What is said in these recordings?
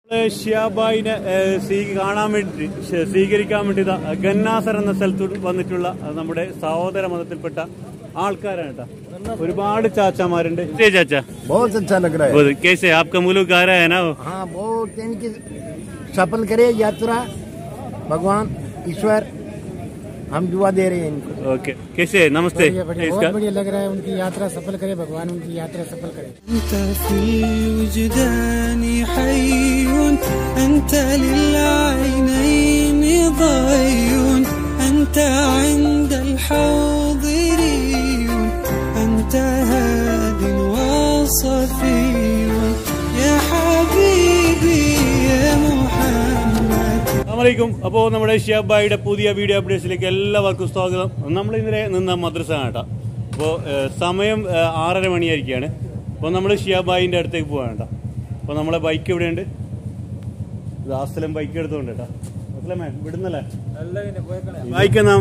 ഷിയാബായിനെ ഏഹ്, സ്വീ- കാണാൻ വേണ്ടി ശ- സ്വീകരിക്കാൻ വേണ്ടി ഇതാ ഗന്നാസർ എന്ന സ്ഥലത്ത് വന്നിട്ടുള്ള അഹ് നമ്മുടെ സഹോദര മതത്തിൽപ്പെട്ട ആൾക്കാരാണ് കേട്ടോ ഒരുപാട് ചാച്ചാമാരുണ്ട് ശരി ചാച്ച बहुत अच्छा लग रहा है वो कैसे आपका मुल्क आ रहा है ना वो? हाँ बहुत इनकी सफल करे यात्रा भगवान ईश्वर हम दुआ दे रहे हैं इनको ओके कैसे है? नमस्ते बढ़िया बढ़िया इसका बहुत बढ़िया लग रहा है उनकी यात्रा सफल करे भगवान उनकी यात्रा सफल करे أنت في الوجدان حي أنت للعينين ضي أنت عند الحاضرين أنت هاد وصفي يا حبيبي يا محمد അസ്സലാമലൈക്കും അപ്പോൾ നമ്മുടെ ഷിയാബായിയുടെ പുതിയ വീഡിയോ അപ്ഡേറ്റ്സിലേക്ക് എല്ലാവർക്കും സ്വാഗതം നമ്മൾ ഇന്നലെ നിന്ന മദ്രസ കേട്ടോ അപ്പോൾ സമയം ഏഹ്, ആറര മണിയായിരിക്കുകയാണ് അപ്പോൾ നമ്മൾ ഷിയാബായിൻ്റെ അടുത്തേക്ക് പോകാൻ കേട്ടോ അപ്പോൾ നമ്മളെ ബൈക്ക് ഇവിടെയുണ്ട് ഇത് ആസ്ലം ബൈക്ക് എടുത്തോണ്ട് കേട്ടോ അസ്ലമേ വിടുന്നല്ലേ ബൈക്ക് എന്നാ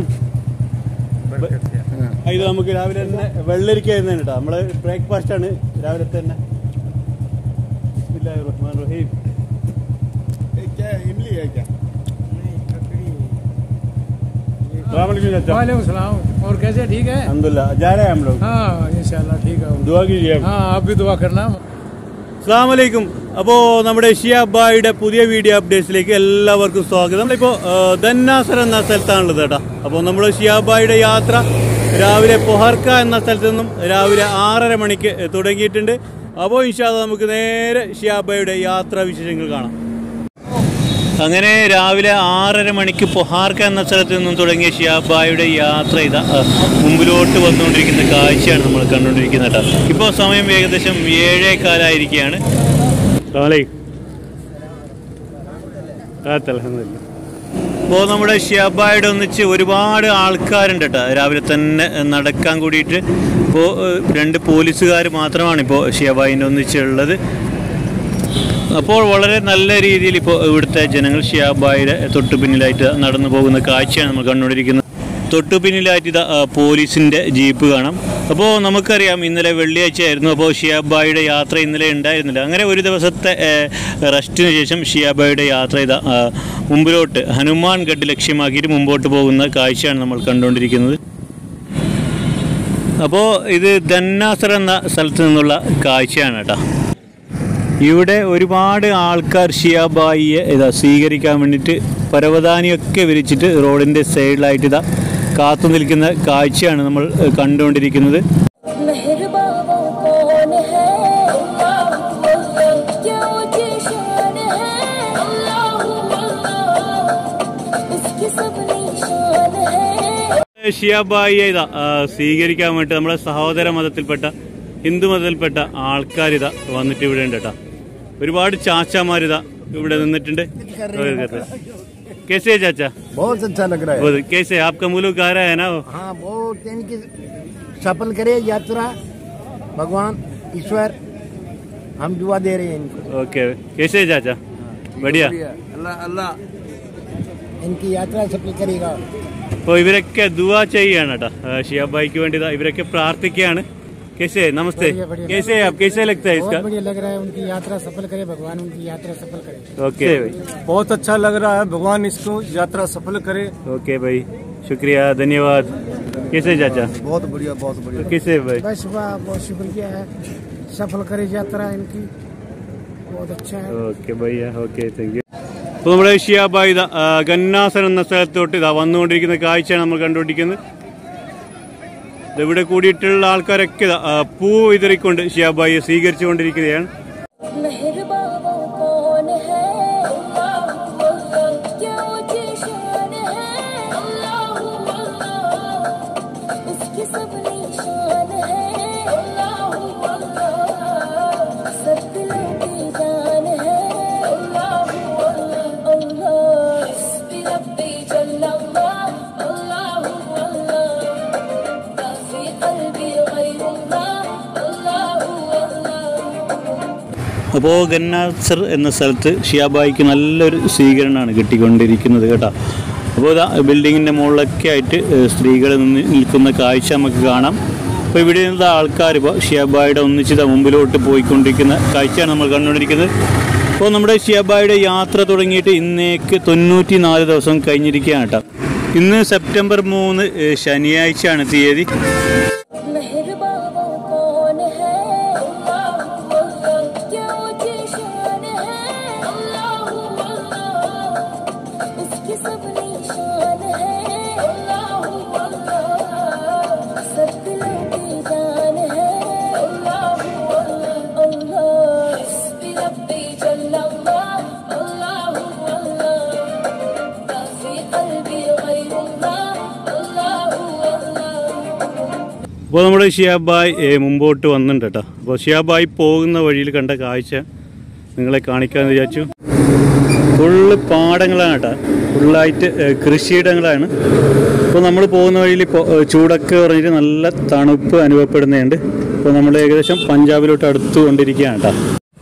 ഇത് നമുക്ക് രാവിലെ തന്നെ വെള്ളരിക്കായിരുന്നു കേട്ടോ നമ്മള് ബ്രേക്ക്ഫാസ്റ്റ് ആണ് രാവിലെ തന്നെ ബിസ്മില്ലാഹിർ റഹ്മാനിർ റഹീം क्या इमली है क्या अस्सलाम वालेकुम चाचा वालेकुम सलाम और कैसे ठीक है अल्हम्दुलिल्लाह जा रहे हैं हम लोग हाँ इंशाल्लाह ठीक है दुआ कीजिए हाँ आप भी दुआ करना അസ്സാം വലൈക്കും അപ്പോൾ നമ്മുടെ ഷിയാബായുടെ പുതിയ വീഡിയോ അപ്ഡേറ്റ്സിലേക്ക് എല്ലാവർക്കും സ്വാഗതം നമ്മളിപ്പോൾ ദന്നാസർ എന്ന സ്ഥലത്താണുള്ളത് കേട്ടോ അപ്പോൾ നമ്മൾ ഷിയാബായുടെ യാത്ര രാവിലെ പൊഹർക്ക എന്ന സ്ഥലത്ത് നിന്നും രാവിലെ ആറര മണിക്ക് തുടങ്ങിയിട്ടുണ്ട് അപ്പോൾ ഇൻഷാല്ല നമുക്ക് നേരെ ഷിയാബായുടെ യാത്രാ വിശേഷങ്ങൾ കാണാം അങ്ങനെ രാവിലെ ആറര മണിക്ക് പൊഹാർക്ക എന്ന സ്ഥലത്ത് നിന്നും തുടങ്ങിയ ഷിയാബായുടെ യാത്ര ഇതാ അഹ്, മുമ്പിലോട്ട് വന്നുകൊണ്ടിരിക്കുന്ന കാഴ്ചയാണ് നമ്മൾ കണ്ടുകൊണ്ടിരിക്കുന്നത് കേട്ടോ ഇപ്പോൾ സമയം ഏകദേശം ഏഴേക്കാലായിരിക്കുകയാണ് അപ്പോൾ നമ്മുടെ ഷിയാബായുടെ ഒന്നിച്ച് ഒരുപാട് ആൾക്കാരുണ്ട് കേട്ടോ രാവിലെ തന്നെ നടക്കാൻ കൂടിയിട്ട് ഇപ്പോൾ രണ്ട് പോലീസുകാർ മാത്രമാണ് ഇപ്പോൾ ഷിയാബായിൻ്റെ ഒന്നിച്ചുള്ളത് അപ്പോൾ വളരെ നല്ല രീതിയിൽ ഇപ്പോൾ ഇവിടുത്തെ ജനങ്ങൾ ഷിയാബായുടെ തൊട്ടു പിന്നിലായിട്ട് നടന്നു പോകുന്ന കാഴ്ചയാണ് നമ്മൾ കണ്ടുകൊണ്ടിരിക്കുന്നത് തൊട്ടു പിന്നിലായിട്ട് ഇതാ ആ, പോലീസിൻ്റെ ജീപ്പ് കാണാം അപ്പോൾ നമുക്കറിയാം ഇന്നലെ വെള്ളിയാഴ്ച ആയിരുന്നു അപ്പോൾ ഷിയാബായുടെ യാത്ര ഇന്നലെ ഉണ്ടായിരുന്നില്ല അങ്ങനെ ഒരു ദിവസത്തെ ഏ, റെസ്റ്റിന് ശേഷം ഷിയാബായുടെ യാത്ര ഇതാ ആ, മുമ്പിലോട്ട് ഹനുമാൻ ഗഡ് ലക്ഷ്യമാക്കിയിട്ട് മുമ്പോട്ട് പോകുന്ന കാഴ്ചയാണ് നമ്മൾ കണ്ടുകൊണ്ടിരിക്കുന്നത് അപ്പോൾ ഇത് ദന്നാസർ എന്ന സ്ഥലത്ത് നിന്നുള്ള കാഴ്ചയാണ് കേട്ടോ ഇവിടെ ഒരുപാട് ആൾക്കാർ ഷിയാബായിയെ ഇതാ സ്വീകരിക്കാൻ വേണ്ടിയിട്ട് പരവതാനിയൊക്കെ വിരിച്ചിട്ട് റോഡിൻ്റെ സൈഡിലായിട്ട് ഇതാ കാത്തു നിൽക്കുന്ന കാഴ്ചയാണ് നമ്മൾ ഏഹ്, കണ്ടുകൊണ്ടിരിക്കുന്നത് मेहरबा वो कौन है अल्लाह अल्लाह क्या ऊंची शान है अल्लाह अल्लाह उसकी सब निशान है ഷിയാബായിയെ ഇതാ ആ, സ്വീകരിക്കാൻ വേണ്ടി നമ്മുടെ സഹോദര മതത്തിൽപ്പെട്ട ഹിന്ദു മതത്തിൽപ്പെട്ട ആൾക്കാർ ഇതാ വന്നിട്ട് ഇവിടെ ഉണ്ട് കേട്ടോ ഒരുപാട് ചാച്ചാമാരിതാ ഇവിടെ നിന്നിട്ടുണ്ട് കേസേ ചാച്ച बहुत अच्छा लग रहा है वो कैसे आपका मुल्क आ रहा है ना वो? हाँ बहुत इनकी सफल करे यात्रा भगवान ईश्वर हम दुआ दे रहे हैं इनको ओके कैसे है चाचा बढ़िया अल्लाह अल्लाह इनकी यात्रा सफल करेगा അപ്പോൾ ഇവരൊക്കെ ദുവാ ചെയ്യാണ് കേട്ടോ ഷിയാബായിക്ക് വേണ്ടി ദാ ഇവരൊക്കെ പ്രാർത്ഥിക്കുകയാണ് कैसे है? नमस्ते बढ़िया, बढ़िया। कैसे है आप कैसे लगता है इसका बहुत बढ़िया लग रहा है उनकी यात्रा सफल करे भगवान उनकी यात्रा सफल करे ओके बहुत अच्छा लग रहा है भगवान इसको यात्रा सफल करे ओके भाई शुक्रिया धन्यवाद कैसे है चाचा बहुत बढ़िया बहुत बढ़िया कैसे है भाई बस वाह बहुत शुक्रिया है सफल करे यात्रा इनकी बहुत अच्छा है ഓക്കെ ഭയ്യ ഓക്കെ താങ്ക് യു അപ്പോൾ നമ്മുടെ ഷിയാബായി ഇതാ ആ, ഗന്നാസൻ എന്ന സ്ഥലത്തോട്ട് ഇതാ വന്നുകൊണ്ടിരിക്കുന്ന കാഴ്ചയാണ് നമ്മൾ കണ്ടുകൊണ്ടിരിക്കുന്നത് ദാ ഇവിടെ കൂടിയിട്ടുള്ള ആൾക്കാരൊക്കെ ഇതാ, ആ, പൂ വിതറിക്കൊണ്ട് ഷിയാബായിയെ സ്വീകരിച്ചുകൊണ്ടിരിക്കുകയാണ് मेहरबा वो कौन है अल्लाह अल्लाह क्या ऊंची शान है अल्लाह अल्लाह उसकी सब निशान है अल्लाह अल्लाह सब दिलों की जान है अल्लाह अल्लाह अल्लाह हस्बी रब्बी जल्ल अल्लाह अल्लाह अल्लाह मा फी क़ल्बी गैरुल्लाह अल्लाह अल्लाह അപ്പോൾ ഗന്നാസർ എന്ന സ്ഥലത്ത് ഷിയാബായിക്ക് നല്ലൊരു സ്വീകരണമാണ് കിട്ടിക്കൊണ്ടിരിക്കുന്നത് കേട്ടോ അപ്പോൾ ഇതാ ബിൽഡിങ്ങിൻ്റെ മുകളിലൊക്കെ ആയിട്ട് സ്ത്രീകൾ നിന്ന് നിൽക്കുന്ന കാഴ്ച നമുക്ക് കാണാം അപ്പോൾ ഇവിടെ നിന്നുള്ള ആൾക്കാർ ഇപ്പോൾ ഷിയാബായുടെ ഒന്നിച്ച് ദാ മുമ്പിലോട്ട് പോയിക്കൊണ്ടിരിക്കുന്ന കാഴ്ചയാണ് നമ്മൾ കണ്ടുകൊണ്ടിരിക്കുന്നത് ഇപ്പോൾ നമ്മുടെ ഷിയാബായുടെ യാത്ര തുടങ്ങിയിട്ട് ഇന്നേക്ക് തൊണ്ണൂറ്റി നാല് ദിവസം കഴിഞ്ഞിരിക്കുകയാണ് കേട്ടോ ഇന്ന് സെപ്റ്റംബർ മൂന്ന് ഏഹ്, ശനിയാഴ്ചയാണ് തീയതി मेहरबान वो कौन है अल्लाह अल्लाह क्या ऊंची शान है अल्लाह अल्लाह उसकी सब निशान है अल्लाह अल्लाह सब दिलों की जान है अल्लाह अल्लाह अल्लाह हस्बी रब्बी जल्ल अल्लाह अल्लाह अल्लाह ما في قلبي غير الله الله الله അപ്പോൾ നമ്മുടെ ഷിയാബായ് ഏഹ്, മുമ്പോട്ട് വന്നിട്ടുണ്ട് കേട്ടോ അപ്പോൾ ഷിയാബായ് പോകുന്ന വഴിയിൽ കണ്ട കാഴ്ച നിങ്ങളെ കാണിക്കാമെന്ന് വിചാരിച്ചു ഫുള്ള് പാടങ്ങളാണ് കേട്ടോ ഫുള്ളായിട്ട് ഏഹ്, കൃഷിയിടങ്ങളാണ് ഇപ്പോൾ നമ്മൾ പോകുന്ന വഴിയിൽ ഇപ്പോൾ ഏഹ്, ചൂടൊക്കെ പറഞ്ഞിട്ട് നല്ല തണുപ്പ് അനുഭവപ്പെടുന്നുണ്ട് ഇപ്പോൾ നമ്മൾ ഏകദേശം പഞ്ചാബിലോട്ട് അടുത്തു കൊണ്ടിരിക്കുകയാണ് കേട്ടോ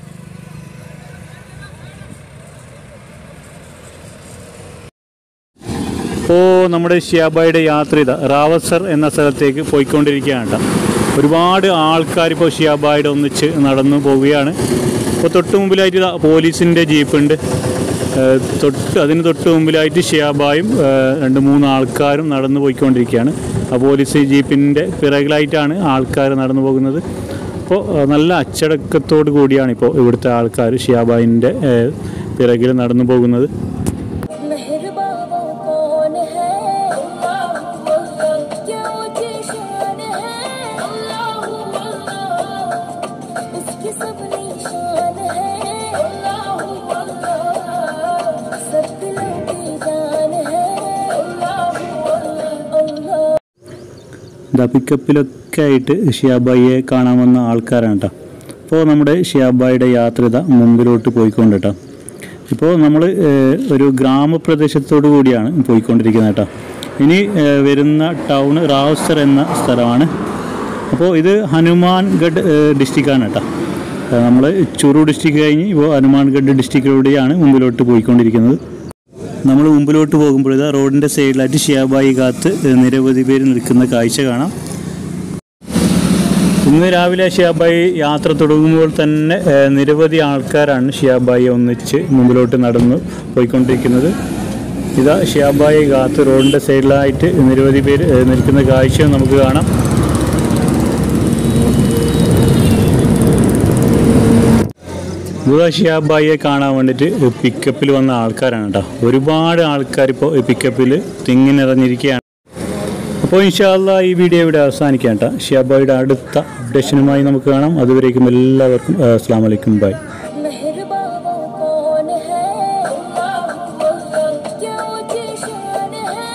ഇപ്പോൾ നമ്മുടെ ഷിയാബായുടെ യാത്ര ഇതാ റാവസർ എന്ന സ്ഥലത്തേക്ക് പോയിക്കൊണ്ടിരിക്കുകയാണ് കേട്ടോ ഒരുപാട് ആൾക്കാർ ഇപ്പോൾ ഷിയാബായുടെ ഒന്നിച്ച് നടന്നു പോവുകയാണ് ഇപ്പോൾ തൊട്ട് മുമ്പിലായിട്ട് ഇതാ പോലീസിൻ്റെ ജീപ്പുണ്ട് ഏഹ് തൊട്ട് അതിന് തൊട്ട് മുമ്പിലായിട്ട് ഷിയാബായും ഏഹ് രണ്ട് മൂന്ന് ആൾക്കാരും നടന്നു പോയിക്കൊണ്ടിരിക്കുകയാണ് ആ പോലീസ് ജീപ്പിൻ്റെ പിറകിലായിട്ടാണ് ആൾക്കാർ നടന്നു പോകുന്നത് അപ്പോൾ ഏഹ് നല്ല അച്ചടക്കത്തോടു കൂടിയാണ് ഇപ്പോൾ ഇവിടുത്തെ ആൾക്കാർ ഷിയാബായിൻ്റെ ഏഹ് പിറകിൽ നടന്നു പോകുന്നത് मेहरबान वो कौन है अल्लाह अल्लाह क्या ऊंची शान है अल्लाह अल्लाह उसकी सब निशान है अल्लाह अल्लाह सब दिलों की जान है अल्लाह अल्लाह अल्लाह ഇതാ പിക്കപ്പിലൊക്കെ ആയിട്ട് ഷിയാബായിയെ കാണാൻ വന്ന ആൾക്കാരാണ് കേട്ടോ അപ്പോൾ നമ്മുടെ ഷിയാബായിയുടെ യാത്ര ഇതാ മുമ്പിലോട്ട് പോയിക്കൊണ്ട് കേട്ടോ ഇപ്പോൾ നമ്മൾ ഒരു ഗ്രാമപ്രദേശത്തോടു കൂടിയാണ് പോയിക്കൊണ്ടിരിക്കുന്നത് കേട്ടോ ഇനി ഏഹ്, വരുന്ന ടൗൺ റാവസർ എന്ന സ്ഥലമാണ് അപ്പോൾ ഇത് ഹനുമാൻഗഡ് ഡിസ്ട്രിക്റ്റാണ് കേട്ടോ നമ്മൾ ചുറു ഡിസ്ട്രിക്ട് കഴിഞ്ഞ് ഇപ്പോൾ ഹനുമാൻഗഡ് ഡിസ്ട്രിക്റ്റിലൂടെയാണ് മുമ്പിലോട്ട് പോയിക്കൊണ്ടിരിക്കുന്നത് നമ്മൾ മുമ്പിലോട്ട് പോകുമ്പോൾ ഇതാ റോഡിൻ്റെ സൈഡിലായിട്ട് ഷിയാബായി കാത്ത് നിരവധി പേര് നിൽക്കുന്ന കാഴ്ച കാണാം ഇന്ന് രാവിലെ ഷിയാബായി യാത്ര തുടങ്ങുമ്പോൾ തന്നെ ഏഹ്, നിരവധി ആൾക്കാരാണ് ഷിയാബായി ഒന്നിച്ച് മുമ്പിലോട്ട് നടന്നു പോയിക്കൊണ്ടിരിക്കുന്നത് ഇതാ ഷിയാബായി കാത്ത് റോഡിൻ്റെ സൈഡിലായിട്ട് നിരവധി പേര് ഏഹ്, നിൽക്കുന്ന കാഴ്ചയും നമുക്ക് കാണാം ഷിയാബായിയെ കാണാൻ വേണ്ടിയിട്ട് പിക്കപ്പിൽ വന്ന ആൾക്കാരാണ് കേട്ടോ ഒരുപാട് ആൾക്കാർ ഇപ്പോൾ പിക്കപ്പിൽ തിങ്ങി നിറഞ്ഞിരിക്കുകയാണ് അപ്പോൾ ഇൻഷാല്ല ഈ വീഡിയോ ഇവിടെ അവസാനിക്കാം കേട്ടോ ഷിയാബായിയുടെ അടുത്ത അപ്ഡേഷനുമായി നമുക്ക് കാണാം അതുവരേക്കും എല്ലാവർക്കും അസ്സാം വലൈക്കും ബൈ